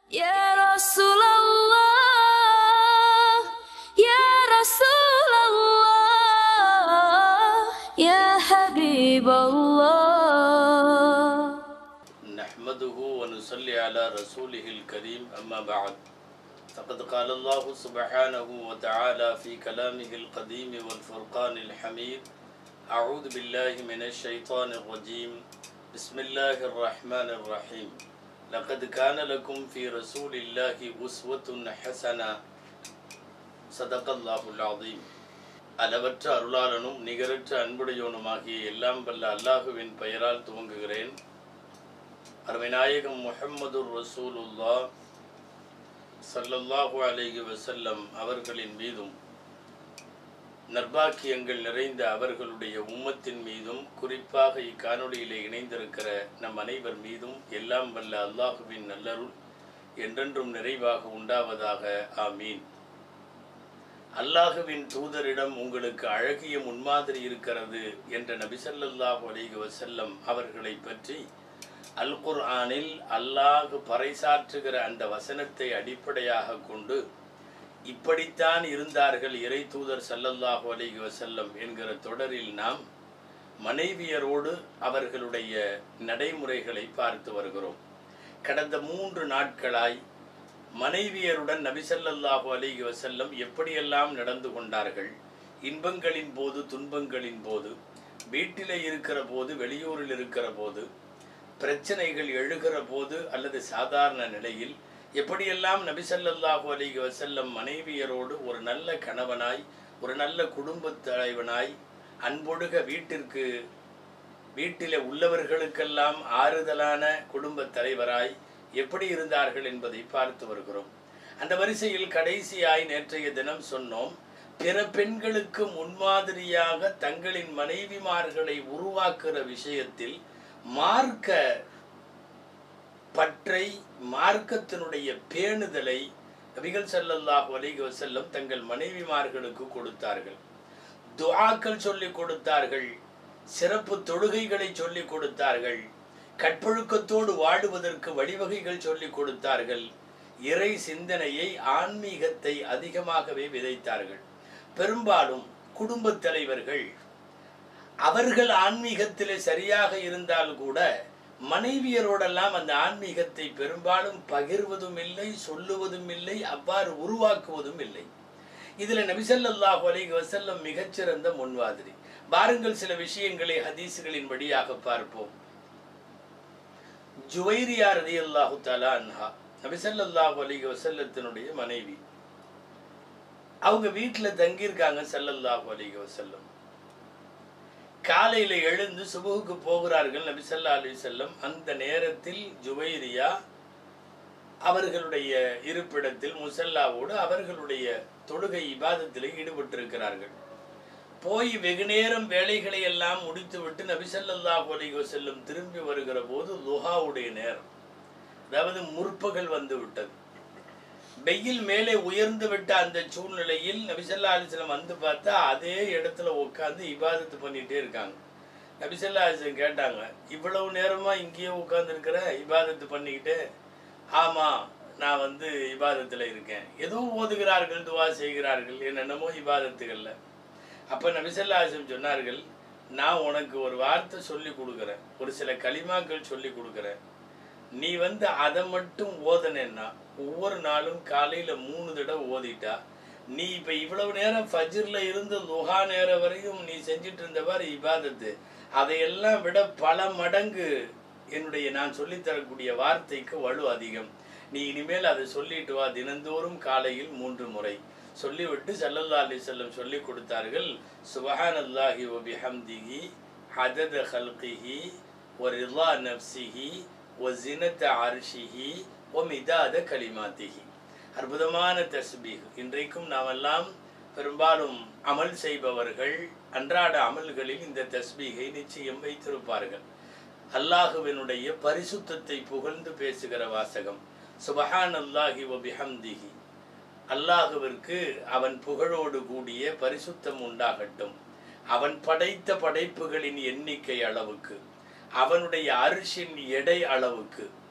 يا رسول الله يا رسول الله يا حبيب الله نحمده ونصلي على رسوله الكريم أما بعد فقد قال الله سبحانه وتعالى في كلامه القديم والفرقان الحميد أعوذ بالله من الشيطان الرجيم بسم الله الرحمن الرحيم لقد كان لكم في رسول الله أسوة حسنة صدق الله العظيم அளவற்ற அருளாளனும் நிகரற்ற அன்புடையோனுமாகிய எல்லாம் வல்ல அல்லாஹுவின் பெயரால் துவங்குகிறேன் அருமைநாயகம் முஹம்மது ரசூலுல்லா ஸல்லல்லாஹு அலைஹி வஸல்லம் அவர்களின் மீதும் நற்பாக்கியங்கள் நிறைந்த அவர்களுடைய உம்மத்தின் மீதும் குறிப்பாக இக்காணொளியிலே இணைந்திருக்கிற நம் அனைவர் மீதும் எல்லாம் வல்ல அல்லாஹுவின் நல்லருள் என்றென்றும் நிறைவாக உண்டாவதாக ஆமீன் அல்லாஹுவின் தூதரிடம் உங்களுக்கு அழகிய முன்மாதிரி இருக்கிறது என்ற நபிசல்லாஹு அலைஹி வஸல்லம் அவர்களை பற்றி அல் குர்ஆனில் அல்லாஹ் பறைசாற்றுகிற அந்த வசனத்தை அடிப்படையாக கொண்டு இப்படித்தான் இருந்தார்கள் இறை தூதர் சல்லல்லாஹு அலைஹி வஸல்லம் என்கிற தொடரில் நாம் மனைவியரோடு அவர்களுடைய நடைமுறைகளை பார்த்து வருகிறோம் கடந்த மூன்று நாட்களாய் மனைவியருடன் நபிசல்லாஹு அலைஹி வஸல்லம் எப்படியெல்லாம் நடந்து கொண்டார்கள் இன்பங்களின் போது துன்பங்களின் போது வீட்டிலே இருக்கிற போது வெளியூரில் இருக்கிற போது பிரச்சனைகள் எழுகிற போது அல்லது சாதாரண நிலையில் எப்படியெல்லாம் நபிசல்லாஹு அலைஹி வஸல்லம் மனைவியரோடு ஒரு நல்ல கணவனாய் ஒரு நல்ல குடும்பத் தலைவனாய் அன்பொடுக வீட்டிற்கு வீட்டிலே உள்ளவர்களுக்கெல்லாம் ஆறுதலான குடும்பத் தலைவராய் எப்படி இருந்தார்கள் என்பதை பார்த்து வருகிறோம் அந்த வரிசையில் கடைசியாய் நேற்றைய தினம் சொன்னோம் பிற பெண்களுக்கு முன்மாதிரியாக தங்களின் மனைவிமார்களை உருவாக்குற விஷயத்தில் மார்க்க பற்றை மார்க்கத்தினுடைய பேணுதலை நபிகள் ஸல்லல்லாஹு அலைஹி வஸல்லம் தங்கள் மனைவிமார்களுக்கு கொடுத்தார்கள் துஆக்கள் சொல்லிக் கொடுத்தார்கள் சிறப்பு தொழுகைகளை சொல்லிக் கொடுத்தார்கள் கற்பொழுக்கத்தோடு வாடுவதற்கு வழிவகைகள் சொல்லிக் கொடுத்தார்கள் இறை சிந்தனையை ஆன்மீகத்தை அதிகமாகவே விதைத்தார்கள் பெரும்பாலும் குடும்பத் தலைவர்கள் அவர்கள் ஆன்மீகத்திலே சரியாக இருந்தால் கூட மனைவியரோடெல்லாம் அந்த ஆன்மீகத்தை பெரும்பாலும் பகிர்வதும் இல்லை சொல்லுவதும் இல்லை அவ்வாறு உருவாக்குவதும் இல்லை இதுல நபிசல்லாஹு அலைஹி வஸல்லம் மிகச்சிறந்த முன்வாதிரி பாருங்கள் சில விஷயங்களை ஹதீசுகளின் வழியாக பார்ப்போம் ஜுவைரியா ரலியல்லாஹு தஆலா அன்ஹா நபிசல்லாஹு அலைஹி வஸல்லத்தினுடைய மனைவி அவங்க வீட்டுல தங்கியிருக்காங்க ஸல்லல்லாஹு அலைஹி வஸல்லம் காலையில எழுந்து சுபுகுக்கு போகிறார்கள் நபி ஸல்லல்லாஹு அலைஹி வஸல்லம் அந்த நேரத்தில் ஜுவைரியா அவர்களுடைய இருப்பிடத்தில் முசல்லாவோடு அவர்களுடைய தொழுகை இபாதத்தில் ஈடுபட்டிருக்கிறார்கள் போய் வெகு நேரம் வேலைகளை எல்லாம் முடித்துவிட்டு நபி ஸல்லல்லாஹு அலைஹி வஸல்லம் திரும்பி வருகிற போது லுஹாவுடைய நேரம் அதாவது முற்பகல் வந்து விட்டது வெயில் மேலே உயர்ந்து விட்ட அந்த சூழ்நிலையில் நபிசல்லா அலிஸ்லம் வந்து பார்த்தா அதே இடத்துல உட்காந்து இபாதத்து பண்ணிட்டே இருக்காங்க நபிசல்லா அலிஸ்லம் கேட்டாங்க இவ்வளவு நேரமா இங்கேயே உட்கார்ந்து இருக்கிற இபாதத்து பண்ணிக்கிட்டு ஆமா நான் வந்து இபாதத்துல இருக்கேன் ஏதோ ஓதுகிறார்கள் துவா செய்கிறார்கள் என்னென்னமோ இபாதத்துகள்ல அப்ப நபிசல்லா அலிஸ்லம் சொன்னார்கள் நான் உனக்கு ஒரு வார்த்தை சொல்லி கொடுக்குறேன் ஒரு சில களிமாக்கள் சொல்லி கொடுக்குறேன் நீ வந்து அதை மட்டும் ஓதனேன்னா ஒவ்வொரு நாளும் காலையில மூணு தடவை ஓதிட்டா நீ இப்ப இவ்வளவு நேரம் ஃபஜ்ர்ல இருந்து லுஹா நேரம் வரையும் நீ செஞ்சுட்டு இருந்தவாறு இபாதத்து அதையெல்லாம் விட பல மடங்கு என்னுடைய நான் சொல்லித் தரக்கூடிய வார்த்தைக்கு வலு அதிகம் நீ இனிமேல் அதை சொல்லிட்டு வா தினந்தோறும் காலையில் மூன்று முறை சொல்லிவிட்டு ஸல்லல்லாஹு அலைஹி வஸல்லம் சொல்லி கொடுத்தார்கள் சுபஹானல்லாஹி வ பிஹம்திஹி ஹதத ஹல்கிஹி வ ரிضا நஃப்ஸிஹி வ ஸினத அர்ஷிஹி வ மிதாத கலிமாத்திஹி அற்புதமான தஸ்பீஹ் இன்றைக்கும் நாமெல்லாம் பெரும்பாலும் அமல் செய்பவர்கள் அன்றாட அமல்களில் இந்த தஸ்பீகை நிச்சயம் வைத்திருப்பார்கள் அல்லாஹுவினுடைய பரிசுத்தத்தை புகழ்ந்து பேசுகிற வாசகம் சுபஹான் அல்லாஹி வ பிஹம்திஹி அல்லாஹுவிற்கு அவன் புகழோடு கூடிய பரிசுத்தம் உண்டாகட்டும் அவன் படைத்த படைப்புகளின் எண்ணிக்கை அளவுக்கு அவனுடைய அரிசின் எடை அளவுக்கு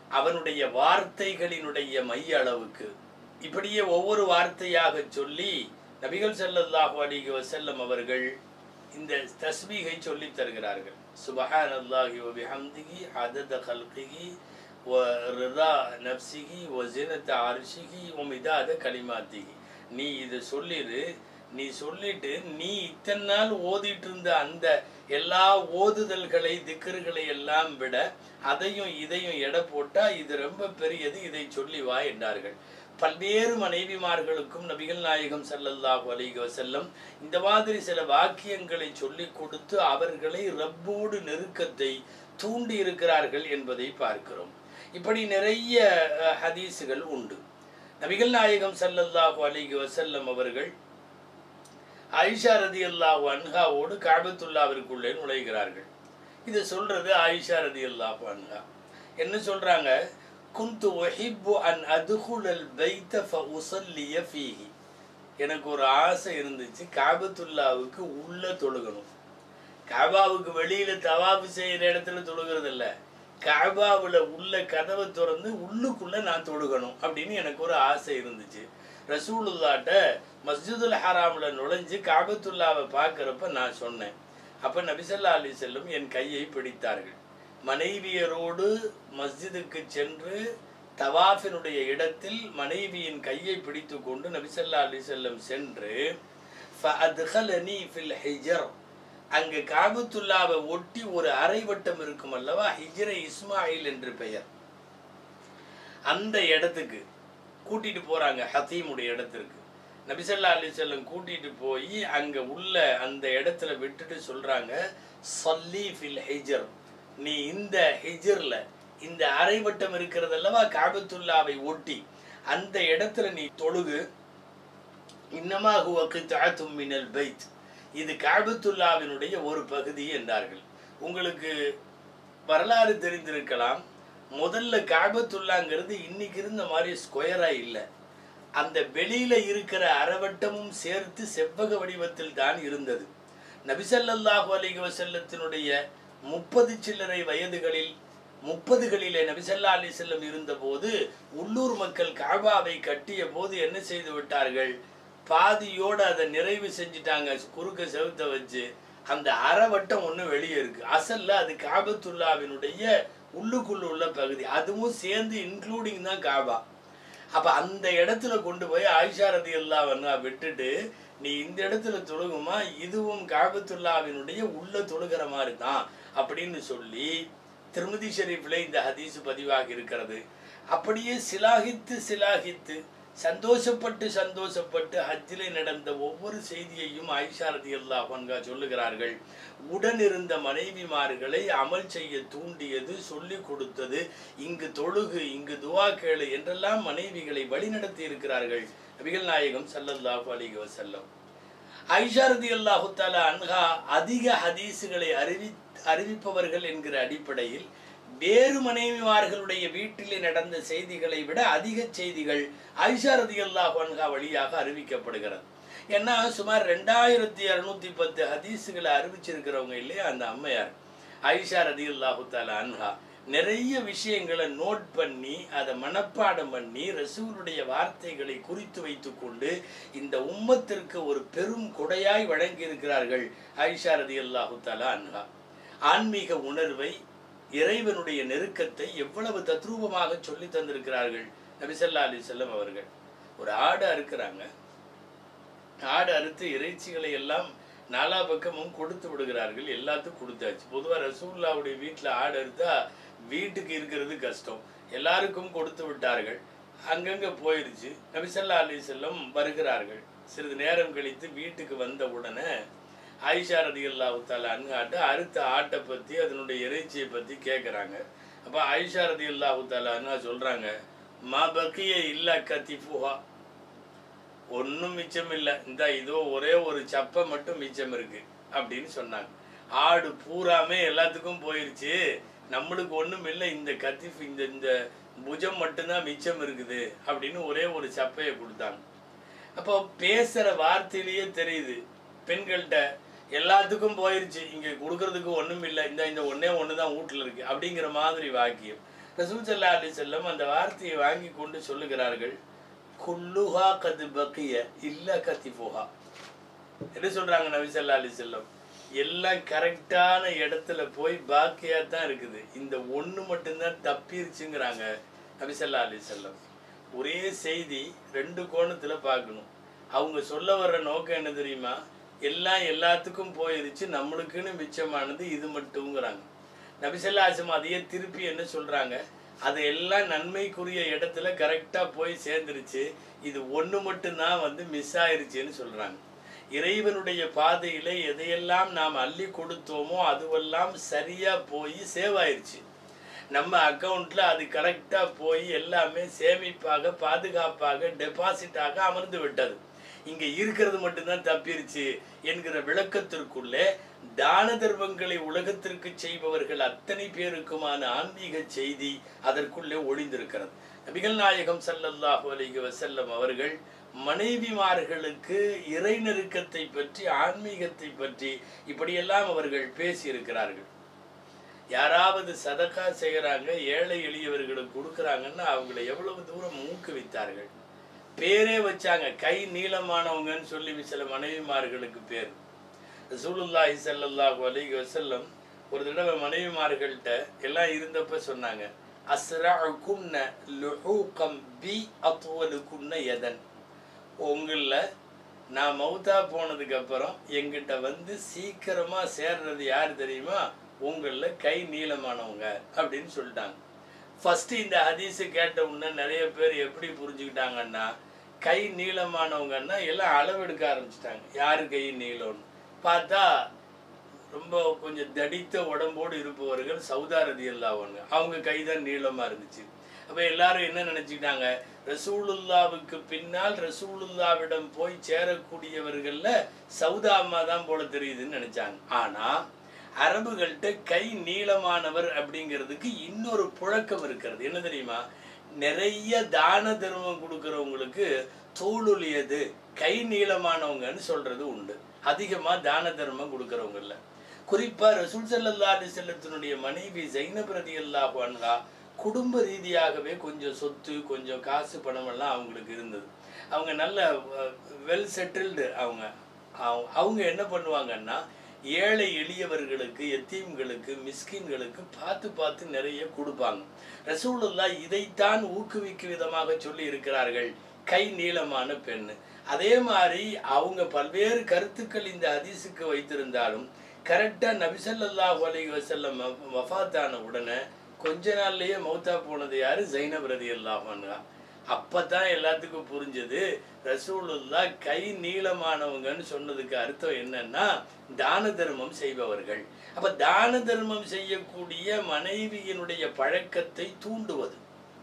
அவனுடைய வார்த்தைகளினுடைய மைய அளவுக்கு இப்படியே ஒவ்வொரு வார்த்தையாக சொல்லி நபிகள் ஸல்லல்லாஹு அலைஹி வஸல்லம் அவர்கள் இந்த தஸ்பீகை சொல்லித் தருகிறார்கள் சுபஹான் அல்லாஹி வ பிஹம்திஹி அதத கல்கிஹி வ ரிதா நஃப்சிஹி வ ஜினத அர்ஷிஹி வ மிதாத கலிமாத்திஹி நீ இதை சொல்லிடு நீ சொல்லிட்டு நீ இத்தனை நாள் ஓதிட்டு இருந்த அந்த எல்லா ஓதுதல்களை திக்கர்களை எல்லாம் விட அதையும் இதையும் எடை போட்டா இது ரொம்ப பெரியது இதை சொல்லி வா என்றார்கள் பல்வேறு மனைவிமார்களுக்கும் நபிகள் நாயகம் ஸல்லல்லாஹு அலைஹி வஸல்லம் இந்த மாதிரி சில வாக்கியங்களை சொல்லி கொடுத்து அவர்களை ரப்போடு நெருக்கத்தை தூண்டி இருக்கிறார்கள் என்பதை பார்க்கிறோம் இப்படி நிறைய அஹ், ஹதீஸுகள் உண்டு நபிகள் நாயகம் ஸல்லல்லாஹு அலைஹி வஸல்லம் அவர்கள் ஆயிஷா ரதியல்லாஹு அன்ஹாவோடு காபத்துல்லாவிற்குள்ளே நுழைகிறார்கள் இது சொல்றது ஆயிஷா ரதியல்லாஹு அன்ஹா என்ன சொல்றாங்க குந்து ஒஹிப்பு அன் அதுகுலல் பைத்த ஃப உசல்லிய ஃபீஹி எனக்கு ஒரு ஆசை இருந்துச்சு காபத்துல்லாவுக்கு உள்ள தொழுகணும் காபாவுக்கு வெளியில தவாஃபு செய்யற இடத்துல தொழுகிறது இல்ல காபாவுல உள்ள கதவை திறந்து உள்ளுக்குள்ள நான் தொழுகணும் அப்படின்னு எனக்கு ஒரு ஆசை இருந்துச்சு ரசூலுல்லாட்ட மஸ்ஜிதுல் ஹராம்ல நுழைஞ்சு காபத்துல்லாவை பார்க்கறப்ப நான் சொன்னேன் அப்ப நபிசல்லா அலி செல்லும் என் கையை பிடித்தார்கள் மனைவியரோடு மஸ்ஜிதுக்கு சென்று தவாஃபினுடைய இடத்தில் மனைவியின் கையை பிடித்து கொண்டு நபிசல்லா அலி செல்லம் சென்று فَأَدْخَلَنِي فِي الْحِجْرِ அங்கு காபத்துல்லாவை ஒட்டி ஒரு அரைவட்டம் இருக்கும் அல்லவா ஹிஜ்ர இஸ்மாயில் என்று பெயர் அந்த இடத்துக்கு கூட்டிட்டு போறாங்க ஹத்தீமுடைய இடத்திற்கு நபிசல்லா அலி செல்லம் கூட்டிட்டு போய் அங்க உள்ள அந்த இடத்துல விட்டுட்டு சொல்றாங்க சல்லி ஃபில் ஹிஜர் நீ இந்த ஹிஜர்ல இந்த அரைவட்டம் இருக்கிறது அல்லவா காபத்துல்லாவை ஒட்டி அந்த இடத்துல நீ தொழுகு இன்னமா ஹுவ கித்அத்தும் மினல் பைத் இது காபத்துல்லாவினுடைய ஒரு பகுதி என்றார்கள் உங்களுக்கு வரலாறு தெரிந்திருக்கலாம் முதல்ல காபத்துல்லாங்கிறது இன்னைக்கு இருந்த மாதிரி ஸ்கொயரா இல்லை அந்த வெளியில இருக்கிற அரவட்டமும் சேர்த்து செவ்வக வடிவத்தில் தான் இருந்தது நபிசல்லாஹு அலைஹி வஸல்லத்தினுடைய முப்பது சில்லறை வயதுகளில் முப்பதுகளிலே நபிசல்லா அலி செல்லம் இருந்தபோது உள்ளூர் மக்கள் காபாவை கட்டிய போது என்ன செய்து விட்டார்கள் பாதியோட அதை நிறைவு செஞ்சுட்டாங்க குறுக்க செவுத்த வச்சு அந்த அறவட்டம் ஒண்ணு வெளியே இருக்கு அசல்ல அது காபத்துல்லாவினுடைய உள்ளுக்குள்ள உள்ள பகுதி அதுவும் சேர்ந்து இன்க்ளூடிங் தான் காபா அப்ப அந்த இடத்துல கொண்டு போய் ஆயிஷா ரதி எல்லாம் விட்டுட்டு நீ இந்த இடத்துல தொழுகுமா இதுவும் காபத்துல்லாவினுடைய உள்ள தொழுகிற மாதிரி தான் அப்படின்னு சொல்லி திருமதி ஷெரீஃப்ல இந்த ஹதீஸ் பதிவாகி இருக்கிறது அப்படியே சிலாகித்து சிலாகித்து சந்தோஷப்பட்டு சந்தோஷப்பட்டு ஹஜ்ஜிலே நடந்த ஒவ்வொரு செய்தியையும் ஆயிஷா ரதி அல்லாஹன்கா சொல்லுகிறார்கள் உடன் இருந்த மனைவிமார்களை அமல் செய்ய தூண்டியது சொல்லிக் கொடுத்தது இங்கு தொழுகு இங்கு துவா கேளு என்றெல்லாம் மனைவிகளை வழிநடத்தி இருக்கிறார்கள் நபிகள் நாயகம் ஸல்லல்லாஹு அலைஹி வஸல்லம் ஐஷா ரதி அல்லாஹு தாலா அன்ஹா அதிக ஹதீஸுகளை அறிவி அறிவிப்பவர்கள் என்கிற அடிப்படையில் வேறு மனைவிமார்களுடைய வீட்டிலே நடந்த செய்திகளை விட அதிக செய்திகள் ஐஷா ரதி அல்லாஹ் அன்ஹா வழியாக அறிவிக்கப்படுகிறது ஏன்னா சுமார் ரெண்டாயிரத்தி இரநூத்தி பத்து ஹதீஸுகளை அறிவிச்சிருக்கிறவங்க இல்லையா அந்த அம்மையார் ஐஷா ரதி அல்லாஹு தாலா அன்ஹா நிறைய விஷயங்களை நோட் பண்ணி அதை மனப்பாடம் பண்ணி ரசூலுடைய வார்த்தைகளை குறித்து வைத்துக்கொண்டு இந்த உம்மத்திற்கு ஒரு பெரும் கொடையாய் வழங்கி இருக்கிறார்கள் ஐஷா ரதி அல்லாஹு தாலா அன்ஹா ஆன்மீக உணர்வை இறைவனுடைய நெருக்கத்தை எவ்வளவு தத்ரூபமாக சொல்லி தந்திருக்கிறார்கள் நபிசல்லா அலி செல்லம் அவர்கள் ஒரு ஆடு அறுக்கிறாங்க ஆடு அறுத்து இறைச்சிகளை எல்லாம் நாலா பக்கமும் கொடுத்து விடுகிறார்கள் எல்லாத்துக்கும் கொடுத்தாச்சு பொதுவாக ரசூல்லாவுடைய வீட்டில் ஆடு அறுத்தா வீட்டுக்கு இருக்கிறது கஷ்டம் எல்லாருக்கும் கொடுத்து விட்டார்கள் அங்கங்க போயிருச்சு நபிசல்லா அலி செல்லம் வருகிறார்கள் சிறிது நேரம் கழித்து வீட்டுக்கு வந்த உடனே ஆயிஷா ரதி அல்லாஹால அன்காட்டு அறுத்த ஆட்டை பற்றி அதனுடைய இறைச்சியை பற்றி கேட்குறாங்க அப்போ ஆயிஷா ரதி அல்லாஹால அன்ஹா சொல்கிறாங்க மா பக்கிய இல்லா கத்திஃபுஹா ஒன்றும் மிச்சம் இல்லை இந்த இதோ ஒரே ஒரு சப்பை மட்டும் மிச்சம் இருக்கு அப்படின்னு சொன்னாங்க ஆடு பூராமே எல்லாத்துக்கும் போயிருச்சு நம்மளுக்கு ஒன்றும் இல்லை இந்த கத்திஃப் இந்த இந்த புஜம் மட்டும்தான் மிச்சம் இருக்குது அப்படின்னு ஒரே ஒரு சப்பையை கொடுத்தாங்க அப்போ பேசுற வார்த்தையிலேயே தெரியுது பெண்கள்கிட்ட எல்லாத்துக்கும் போயிருச்சு இங்க கொடுக்கறதுக்கு ஒண்ணும் இல்லை இந்த இந்த ஒண்ணே ஒன்று தான் வீட்டில் இருக்கு அப்படிங்கிற மாதிரி வாக்கியம் ரசூல் சல்லா அலி செல்லம் அந்த வார்த்தையை வாங்கி கொண்டு சொல்லுகிறார்கள் குல்லுஹா கது பக்கிய இல்ல கத்திஃபுஹா என்ன சொல்றாங்க நபி சல்லா அலி செல்லம் எல்லாம் கரெக்டான இடத்துல போய் பாக்கியா தான் இருக்குது இந்த ஒண்ணு மட்டும்தான் தப்பிருச்சுங்கிறாங்க நபி சல்லா அலி செல்லம் ஒரே செய்தி ரெண்டு கோணத்துல பார்க்கணும் அவங்க சொல்ல வர்ற நோக்கம் என்ன தெரியுமா எல்லாம் எல்லாத்துக்கும் போயிருச்சு நம்மளுக்குன்னு மிச்சமானது இது மட்டும்ங்கிறாங்க நபிசல்லா ஆசம் அதையே திருப்பி என்ன சொல்றாங்க அது எல்லாம் நன்மைக்குரிய இடத்துல கரெக்டா போய் சேர்ந்துருச்சு இது ஒண்ணு மட்டும்தான் வந்து மிஸ் ஆயிருச்சுன்னு சொல்றாங்க இறைவனுடைய பாதையில எதையெல்லாம் நாம் அள்ளி கொடுத்தோமோ அதுவெல்லாம் சரியா போய் சேவ் ஆயிருச்சு நம்ம அக்கவுண்ட்ல அது கரெக்டா போய் எல்லாமே சேமிப்பாக பாதுகாப்பாக டெபாசிட்டாக அமர்ந்து விட்டது இங்க இருக்கிறது மட்டும்தான் தப்பிருச்சு என்கிற விளக்கத்திற்குள்ளே தான தர்மங்களை உலகத்திற்கு செய்பவர்கள் அத்தனை பேருக்குமான ஆன்மீக செய்தி அதற்குள்ளே ஒளிந்திருக்கிறது நபிகள் நாயகம் ஸல்லல்லாஹு அலைஹி வஸல்லம் அவர்கள் மனைவிமார்களுக்கு இறை நெருக்கத்தை பற்றி ஆன்மீகத்தை பற்றி இப்படியெல்லாம் அவர்கள் பேசியிருக்கிறார்கள் யாராவது சதக்கா செய்கிறாங்க ஏழை எளியவர்களுக்கு கொடுக்குறாங்கன்னா அவங்களை எவ்வளவு தூரம் ஊக்குவித்தார்கள் பேரே வச்சாங்க கை நீளமானவங்கன்னு சொல்லி சில மனைவிமார்களுக்கு பேர் ரசூலுல்லாஹி ஸல்லல்லாஹு அலைஹி வஸல்லம் ஒரு தடவை மனைவிமார்கள்ட்ட எல்லாம் இருந்தப்ப சொன்னாங்க அஸ்ரஅகுன்ன லுஹூகம் பி அத்வலுகுன்ன யதன் உங்களில் நான் மௌத்தா போனதுக்கு அப்புறம் எங்கிட்ட வந்து சீக்கிரமா சேர்றது யார் தெரியுமா உங்களில் கை நீளமானவங்க அப்படின்னு சொல்லிட்டாங்க ஃபர்ஸ்ட் இந்த ஹதீஸை கேட்ட உடனே நிறைய பேர் எப்படி புரிஞ்சுக்கிட்டாங்கன்னா கை நீளமானவங்கன்னா எல்லாம் அளவெடுக்க ஆரம்பிச்சிட்டாங்க யாரு கை நீளம்னு பார்த்தா ரொம்ப கொஞ்சம் தடித்த உடம்போடு இருப்பவர்கள் சௌதாரதி இல்லாதவங்க அவங்க கை தான் நீளமா இருந்துச்சு அப்ப எல்லாரும் என்ன நினைச்சுக்கிட்டாங்க ரசூலுல்லாவுக்கு பின்னால் ரசூலுல்லாவிடம் போய் சேரக்கூடியவர்கள்ல சௌதா அம்மா தான் போல தெரியுதுன்னு நினைச்சாங்க ஆனா அரபுகள்கிட்ட கை நீளமானவர் அப்படிங்கிறதுக்கு இன்னொரு புழக்கம் இருக்கிறது என்ன தெரியுமா நிறைய தான தர்மம் கொடுக்கறவங்களுக்கு தோளுலியது கை நீளமானவங்கன்னு சொல்றது உண்டு அதிகமா தான தர்மம் கொடுக்கறவங்கல்ல குறிப்பா ரசூல் ஸல்லல்லாஹு அலைஹி செல்லத்தினுடைய மனைவி ஜைனப் ரதியல்லாஹு அன்ஹா குடும்ப ரீதியாகவே கொஞ்சம் சொத்து கொஞ்சம் காசு பணம் எல்லாம் அவங்களுக்கு இருந்தது அவங்க நல்ல வெல் செட்டில்டு அவங்க அவங்க- அவங்க என்ன பண்ணுவாங்கன்னா ஏழை எளியவர்களுக்கு எத்தீம்களுக்கு மிஸ்கின்களுக்கு பார்த்து பார்த்து நிறைய கொடுப்பாங்க ரசூலுல்லா இதைத்தான் ஊக்குவிக்கும் விதமாக சொல்லி இருக்கிறார்கள் கை நீளமான பெண் அதே மாதிரி அவங்க பல்வேறு கருத்துக்கள் இந்த ஹதீஸுக்கு வைத்திருந்தாலும் கரெக்டா நபிசல்லாஹு அலைஹி வஸல்லம் வஃபாத்தான உடனே கொஞ்ச நாள்லயே மௌத்தா போனது யாரு ஜைனப் ரதியல்லாஹு அன்ஹா அப்பதான் எல்லாத்துக்கும் புரிஞ்சது ரசூலுல்லா கை நீளமானவங்கன்னு சொன்னதுக்கு அர்த்தம் என்னன்னா தான தர்மம் செய்பவர்கள் அப்ப தான தர்மம் செய்யக்கூடிய மனைவியினுடைய பழக்கத்தை தூண்டுவது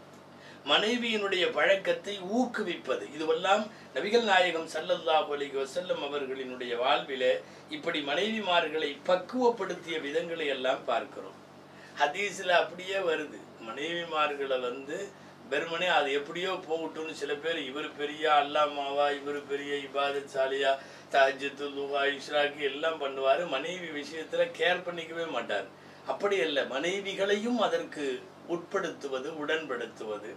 மனைவியினுடைய பழக்கத்தை ஊக்குவிப்பது இதுவெல்லாம் நபிகள் நாயகம் ஸல்லல்லாஹு அலைஹி வஸல்லம் அவர்களினுடைய வாழ்விலே இப்படி மனைவிமார்களை பக்குவப்படுத்திய விதங்களை எல்லாம் பார்க்கிறோம் ஹதீஸ்ல அப்படியே வருது மனைவிமார்களை வந்து வெறுமனே அது எப்படியோ போகட்டும்னு சில பேர் இவர் பெரிய அல்லாமாவா இவர் பெரிய இபாதத்சாலியா தஹஜ்ஜத்து லுகா இஷ்ராக்கு எல்லாம் பண்ணுவாரு மனைவி விஷயத்துல கேர் பண்ணிக்கவே மாட்டார் அப்படி அல்ல மனைவிகளையும் அதற்கு உட்படுத்துவது உடன்படுத்துவது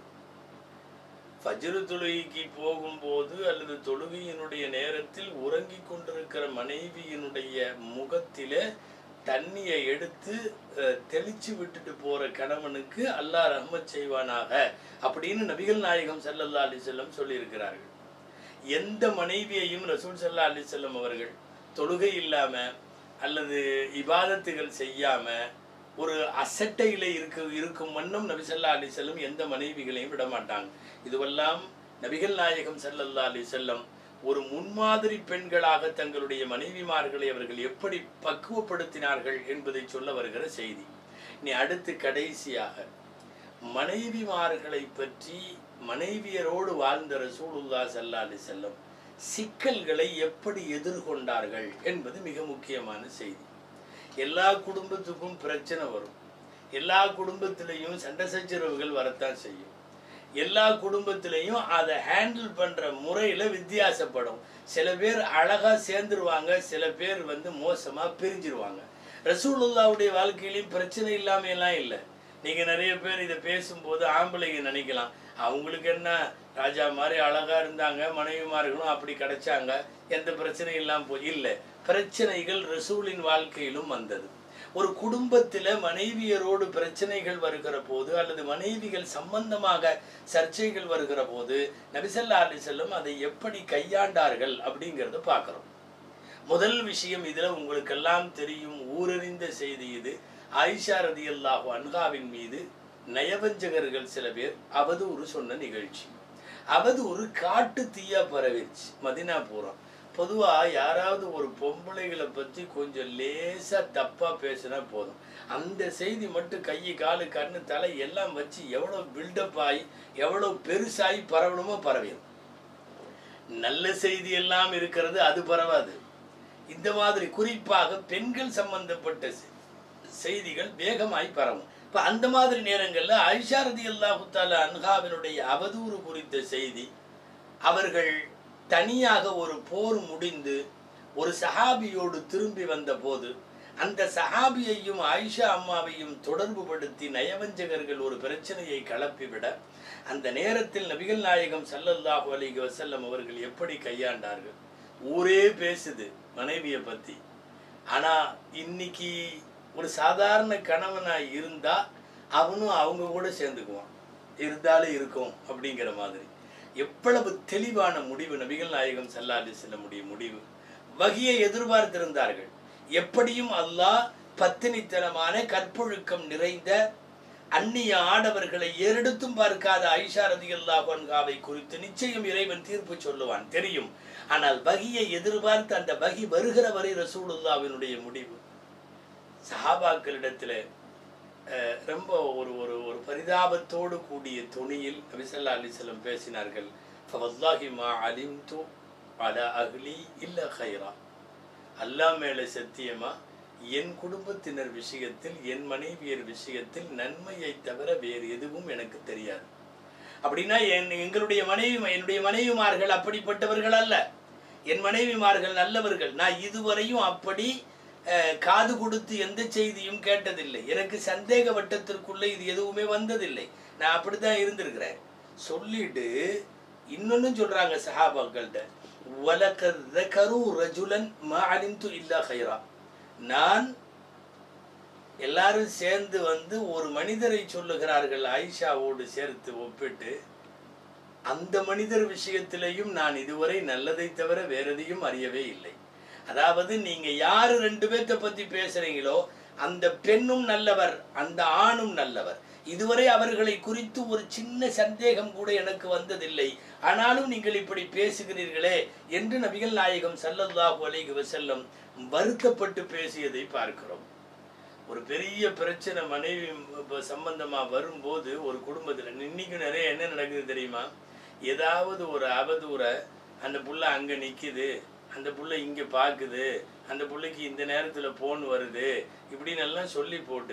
ஃபஜ்ரு தொழுகைக்கு போகும்போது அல்லது தொழுகையினுடைய நேரத்தில் உறங்கிக் கொண்டிருக்கிற மனைவியினுடைய முகத்திலே தண்ணியை எடுத்து அஹ், தெளிச்சு விட்டுட்டு போற கணவனுக்கு அல்லாஹ் ரஹ்மத் செய்வானாக அப்படின்னு நபிகள் நாயகம் ஸல்லல்லாஹு அலைஹி வஸல்லம் சொல்லியிருக்கிறார்கள் எந்த மனைவியையும் ரசூல் ஸல்லல்லாஹு அலைஹி வஸல்லம் அவர்கள் தொழுகை இல்லாம அல்லது இபாதத்துகள் செய்யாம ஒரு அசட்டையில இருக்க இருக்கும் வண்ணம் நபி ஸல்லல்லாஹு அலைஹி வஸல்லம் எந்த மனைவிகளையும் விட மாட்டாங்க இதுவெல்லாம் நபிகள் நாயகம் ஸல்லல்லாஹு அலைஹி வஸல்லம் ஒரு முன்மாதிரி பெண்களாக தங்களுடைய மனைவிமார்களை அவர்கள் எப்படி பக்குவப்படுத்தினார்கள் என்பதை சொல்ல வருகிற செய்தி நீ அடுத்து கடைசியாக மனைவிமார்களை பற்றி மனைவியரோடு வாழ்ந்த ரசூலுல்லா ஸல்லல்லாஹு அலைஹி வஸல்லம் சிக்கல்களை எப்படி எதிர்கொண்டார்கள் என்பது மிக முக்கியமான செய்தி எல்லா குடும்பத்துக்கும் பிரச்சனை வரும் எல்லா குடும்பத்திலையும் சண்டை சச்சரவுகள் வரத்தான் செய்யும் எல்லா குடும்பத்திலையும் அதை ஹேண்டில் பண்ற முறையில வித்தியாசப்படும் சில பேர் அழகா சேர்ந்துருவாங்க சில பேர் வந்து மோசமா பிரிஞ்சிருவாங்க ரசூலுல்லாவுடைய வாழ்க்கையிலையும் பிரச்சனை இல்லாம எல்லாம் இல்லை நீங்க நிறைய பேர் இதை பேசும்போது ஆம்பளைங்க நினைக்கலாம் அவங்களுக்கு என்ன ராஜா மாதிரி அழகா இருந்தாங்க மனைவிமார்களும் அப்படி கிடைச்சாங்க எந்த பிரச்சனையும் இல்லாம போய் இல்லை பிரச்சனைகள் ரசூலின் வாழ்க்கையிலும் வந்தது ஒரு குடும்பத்துல மனைவியரோடு பிரச்சனைகள் வருகிற போது அல்லது மனைவிகள் சம்பந்தமாக சர்ச்சைகள் வருகிற போது நபிசல்லா அலிசல்லம் அதை எப்படி கையாண்டார்கள் அப்படிங்கிறத பார்க்கிறோம் முதல் விஷயம் இதுல உங்களுக்கெல்லாம் தெரியும் ஊரறிந்த செய்தி இது ஆயிஷா ரதியல்லாஹு அன்ஹாவின் மீது நயவஞ்சகர்கள் சில பேர் அவதூறு சொன்ன நிகழ்ச்சி அவதூறு காட்டு தீயா பரவிருச்சு மதினா பூரா பொதுவா யாராவது ஒரு பொம்பளைகளை பத்தி கொஞ்சம் லேசா தப்பா பேசினா போதும் அந்த செய்தி மட்டும் கை காலு கண்ணு தலை எல்லாம் வச்சு எவ்வளவு பில்டப் ஆகி எவ்வளவு பெருசாகி பரவணுமோ பரவிடும் நல்ல செய்தி எல்லாம் இருக்கிறது அது பரவாது இந்த மாதிரி குறிப்பாக பெண்கள் சம்பந்தப்பட்ட செ- செய்திகள் வேகமாய் பரவும் இப்ப அந்த மாதிரி நேரங்கள்ல ஐஷா ரதி அல்லாஹு தாலா அன்ஹாவினுடைய அவதூறு குறித்த செய்தி அவர்கள் தனியாக ஒரு போர் முடிந்து ஒரு சஹாபியோடு திரும்பி வந்த போது அந்த சஹாபியையும் ஆயிஷா அம்மாவையும் தொடர்புபடுத்தி நயவஞ்சகர்கள் ஒரு பிரச்சனையை கிளப்பிவிட அந்த நேரத்தில் நபிகள் நாயகம் ஸல்லல்லாஹு அலைஹி வஸல்லம் அவர்கள் எப்படி கையாண்டார்கள் ஊரே பேசுது மனைவியை பத்தி ஆனா இன்னைக்கு ஒரு சாதாரண கணவனா இருந்தா அவனும் அவங்க கூட சேர்ந்துக்குவான் இருந்தாலும் இருக்கும் அப்படிங்கிற மாதிரி எவ்வளவு தெளிவான முடிவு நபிகள் நாயகம் ஸல்லல்லாஹு செல்லமுடைய முடிவு வகியை எதிர்பார்த்திருந்தார்கள் எப்படியும் அல்லாஹ் பத்தினித்தனமான கற்பொழுக்கம் நிறைந்த அந்நிய ஆடவர்களை ஏறெடுத்தும் பார்க்காத ஐஷா ரதியல்லாஹு அன்ஹாவை குறித்து நிச்சயம் இறைவன் தீர்ப்பு சொல்லுவான் தெரியும் ஆனால் வகியை எதிர்பார்த்து அந்த வகி வருகிற வரை ரசூலுல்லாவினுடைய முடிவு சஹாபாக்களிடத்துல அஹ், ரொம்ப ஒரு ஒரு ஒரு பரிதாபத்தோடு கூடிய துணியில் நபிசல்லா அலிசல்லம் பேசினார்கள் ஃபவல்லாஹி மா அலிம்து அலா அஹ்லி இல்ல ஹைரா அல்லாஹ் மேல சத்தியமா என் குடும்பத்தினர் விஷயத்தில் என் மனைவியர் விஷயத்தில் நன்மையை தவிர வேறு எதுவும் எனக்கு தெரியாது அப்படின்னா என் எங்களுடைய மனைவி என்னுடைய மனைவிமார்கள் அப்படிப்பட்டவர்கள் அல்ல என் மனைவிமார்கள் நல்லவர்கள் நான் இதுவரையும் அப்படி அஹ், காது கொடுத்து எந்த செய்தியும் கேட்டதில்லை எனக்கு சந்தேக வட்டத்திற்குள்ள இது எதுவுமே வந்ததில்லை நான் அப்படித்தான் இருந்திருக்கிறேன் சொல்லிட்டு இன்னொன்னும் சொல்றாங்க சஹாபாக்கள்கிட்ட வலக்க கரு ரஜுலன் மா அலிம்து இல்லா ஹைரா நான் எல்லாரும் சேர்ந்து வந்து ஒரு மனிதரை சொல்லுகிறார்கள் ஆயிஷாவோடு சேர்த்து ஒப்பிட்டு அந்த மனிதர் விஷயத்திலேயும் நான் இதுவரை நல்லதை தவிர வேற எதையும் அறியவே இல்லை அதாவது நீங்க யாரு ரெண்டு பேர்த்த பத்தி பேசுறீங்களோ அந்த பெண்ணும் நல்லவர் அந்த ஆணும் நல்லவர் இதுவரை அவர்களை குறித்து ஒரு சின்ன சந்தேகம் கூட எனக்கு வந்ததில்லை ஆனாலும் நீங்கள் இப்படி பேசுகிறீர்களே என்று நபிகள் நாயகம் ஸல்லல்லாஹு அலைஹி வஸல்லம் வருத்தப்பட்டு பேசியதை பார்க்கிறோம் ஒரு பெரிய பிரச்சனை மனைவி இப்ப சம்பந்தமா வரும்போது ஒரு குடும்பத்துல இன்னைக்கு நிறைய என்ன நடக்குது தெரியுமா ஏதாவது ஒரு அவதூறை அந்த புள்ள அங்க நிக்குது அந்த புள்ள இங்க பாக்குது அந்த புள்ளைக்கு இந்த நேரத்துல போன் வருது இப்படின்னு எல்லாம் சொல்லி போட்டு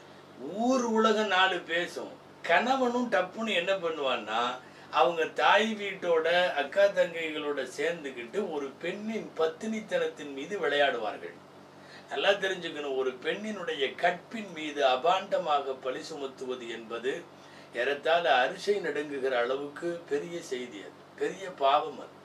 ஊர் உலகம் நாலு பேசும் கணவனும் டப்புன்னு என்ன பண்ணுவான்னா அவங்க தாய் வீட்டோட அக்கா தங்கைகளோட சேர்ந்துக்கிட்டு ஒரு பெண்ணின் பத்தினித்தனத்தின் மீது விளையாடுவார்கள் நல்லா தெரிஞ்சுக்கணும் ஒரு பெண்ணினுடைய கற்பின் மீது அபாண்டமாக பழி சுமத்துவது என்பது ஏறத்தாழ அரிசை நடுங்குகிற அளவுக்கு பெரிய செய்தி அது பெரிய பாவம் அது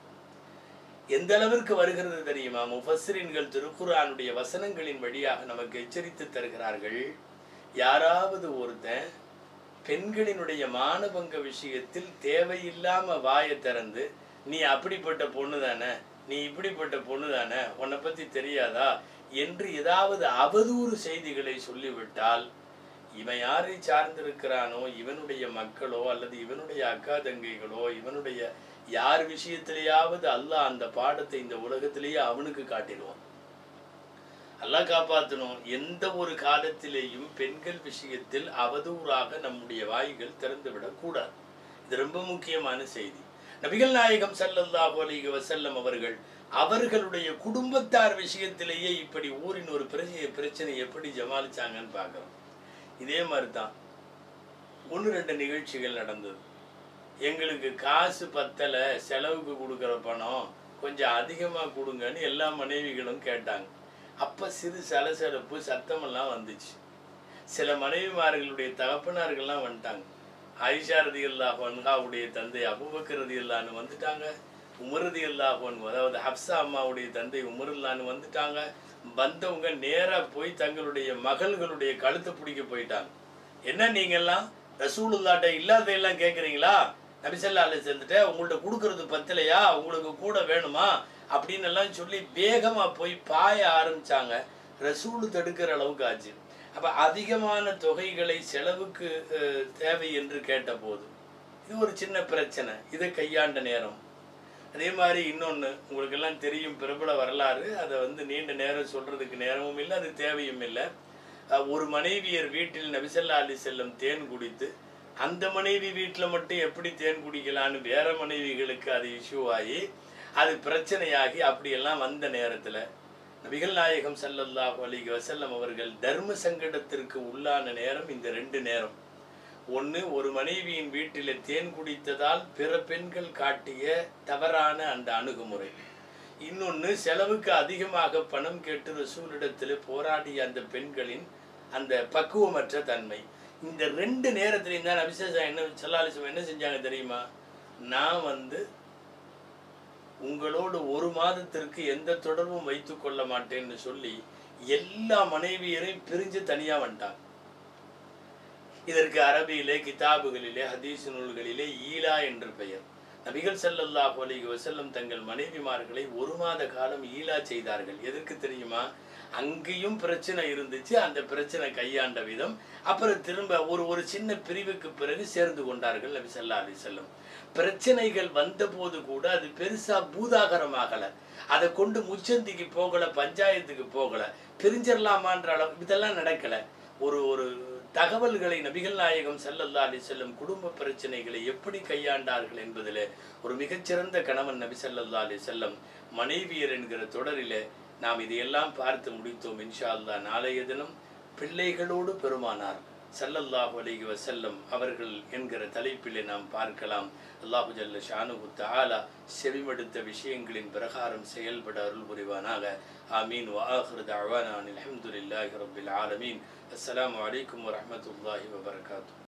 எந்த அளவிற்கு வருகிறது தெரியுமா முஃபஸ்ஸிரின்கள் திருக்குர்ஆனுடைய வசனங்களின் வழியாக நமக்கு எச்சரித்து தருகிறார்கள் யாராவது ஒருத்தன் பெண்களினுடைய மானபங்க விஷயத்தில் தேவையில்லாம வாயை திறந்து நீ அப்படிப்பட்ட பொண்ணு தானே நீ இப்படிப்பட்ட பொண்ணு தானே உன்னை பத்தி தெரியாதா என்று ஏதாவது அவதூறு செய்திகளை சொல்லிவிட்டால் இவன் யாரை சார்ந்திருக்கிறானோ இவனுடைய மக்களோ அல்லது இவனுடைய அக்கா தங்கைகளோ இவனுடைய யார் விஷயத்திலேயாவது அல்லாஹ் அந்த பாடத்தை இந்த உலகத்திலேயே அவனுக்கு காட்டிடுவான் அல்லாஹ் காப்பாற்றணும் எந்த ஒரு காலத்திலேயும் பெண்கள் விஷயத்தில் அவதூறாக நம்முடைய வாய்கள் திறந்துவிடக் கூடாது இது ரொம்ப முக்கியமான செய்தி நபிகள் நாயகம் ஸல்லல்லாஹு அலைஹி வஸல்லம் அவர்கள் அவர்களுடைய குடும்பத்தார் விஷயத்திலேயே இப்படி ஊரின் ஒரு பிரச்சனை பிரச்சனை எப்படி ஜமாளிச்சாங்கன்னு பார்க்குறோம் இதே மாதிரி தான் ஒன்று ரெண்டு நிகழ்ச்சிகள் நடந்தது எங்களுக்கு காசு பத்தலை செலவுக்கு கொடுக்குற பணம் கொஞ்சம் அதிகமாக கொடுங்கன்னு எல்லா மனைவிகளும் கேட்டாங்க அப்போ சிறு சலசலப்பு சத்தமெல்லாம் வந்துச்சு சில மனைவிமார்களுடைய தகப்பனார்கள்லாம் வந்துட்டாங்க ஆயிஷா ரதி அல்லாஹ் அன்ஹாவுடைய தந்தை அபுபக்கர் ரதி அல்லான்னு வந்துட்டாங்க உமரதி அல்லாஹன் அதாவது ஹப்சா அம்மாவுடைய தந்தை உமருல்லான்னு வந்துட்டாங்க வந்தவங்க நேரா போய் தங்களுடைய மகள்களுடைய கழுத்தை பிடிக்க போயிட்டாங்க என்ன நீங்கெல்லாம் ரசூலுல்லாட்ட இல்லாதையெல்லாம் கேட்குறீங்களா நபிசல்லா அலி செஞ்சுட்டு உங்கள்ட்ட கொடுக்கறது பத்தலையா உங்களுக்கு கூட வேணுமா அப்படின்னு எல்லாம் சொல்லி வேகமா போய் பாய ஆரம்பிச்சாங்க ரசூலு தடுக்கிற அளவுக்கு ஆச்சு அப்ப அதிகமான தொகைகளை செலவுக்கு அஹ், தேவை என்று கேட்டபோது இது ஒரு சின்ன பிரச்சனை இதை கையாண்ட நேரம் அதே மாதிரி இன்னொன்று உங்களுக்கு எல்லாம் தெரியும் பிரபல வரலாறு அதை வந்து நீண்ட நேரம் சொல்றதுக்கு நேரமும் இல்லை அது தேவையும் இல்லை அஹ், ஒரு மனைவியர் வீட்டில் நபிசல்லா அலி செல்லம் தேன் குடித்து அந்த மனைவி வீட்டில் மட்டும் எப்படி தேன் குடிக்கலான்னு வேற மனைவிகளுக்கு அது இஷ்யூ ஆகி அது பிரச்சனையாகி அப்படியெல்லாம் வந்த நேரத்தில் நபிகள் நாயகம் ஸல்லல்லாஹு அலைஹி வஸல்லம் அவர்கள் தர்ம சங்கடத்திற்கு உள்ளான நேரம் இந்த ரெண்டு நேரம் ஒன்று ஒரு மனைவியின் வீட்டில் தேன் குடித்ததால் பிற பெண்கள் காட்டிய தவறான அந்த அணுகுமுறை இன்னொன்று செலவுக்கு அதிகமாக பணம் கேட்டு ரசூலிடத்தில் போராடிய அந்த பெண்களின் அந்த பக்குவமற்ற தன்மை இந்த ரெண்டு நேரத்திலையும் தான் அபிஷேகம் என்ன சல்லாலிசம் என்ன செஞ்சாங்க தெரியுமா நான் வந்து உங்களோடு ஒரு மாதத்திற்கு எந்த தொடர்பும் வைத்துக் கொள்ள மாட்டேன்னு சொல்லி எல்லா மனைவியரையும் பிரிஞ்சு தனியா வந்துட்டாங்க இதற்கு அரபியிலே கிதாபுகளிலே ஹதீஸ் நூல்களிலே ஈலா என்று பெயர் நபிகள் ஸல்லல்லாஹு அலைஹி வஸல்லம் தங்கள் மனைவிமார்களை ஒரு மாத காலம் ஈலா செய்தார்கள் எதற்கு தெரியுமா அங்கேயும் பிரச்சனை இருந்துச்சு அந்த பிரச்சனை கையாண்ட விதம் அப்புறம் திரும்ப ஒரு ஒரு சின்ன பிரிவுக்கு பிறகு சேர்ந்து கொண்டார்கள் நபி ஸல்லல்லாஹு அலைஹி வஸல்லம் பிரச்சனைகள் வந்தபோது கூட அது பெருசா பூதாகரமாகல அதை கொண்டு முச்சந்திக்கு போகல பஞ்சாயத்துக்கு போகல பிரிஞ்சிடலாமான்ற அளவு இதெல்லாம் நடக்கல ஒரு ஒரு தகவல்களை நபிகள் நாயகம் ஸல்லல்லாஹு அலைஹி வஸல்லம் குடும்ப பிரச்சனைகளை எப்படி கையாண்டார்கள் என்பதிலே ஒரு மிகச்சிறந்த கணவன் நபி ஸல்லல்லாஹு அலைஹி வஸல்லம் மனைவியர் என்கிற தொடரிலே நாம் இதையெல்லாம் பார்த்து முடித்தோம் இன்ஷா அல்லாஹ் நாளைய தினம் பிள்ளைகளோடு பெருமானார் ஸல்லல்லாஹு அலைஹி வஸல்லம் அவர்கள் என்கிற தலைப்பிலே நாம் பார்க்கலாம் அல்லாஹு ஜல்ல ஷானுஹு தஆலா செவிமடுத்த விஷயங்களின் பிரகாரம் செயல்பட அருள் புரிவானாக ஆமீன் வஆஹிரு தஅவானா அனில் ஹம்துலில்லாஹி ரப்பில் ஆலமீன் அஸ்ஸலாமு அலைக்கும் வரஹ்மத்துல்லாஹி வபரகாத்துஹு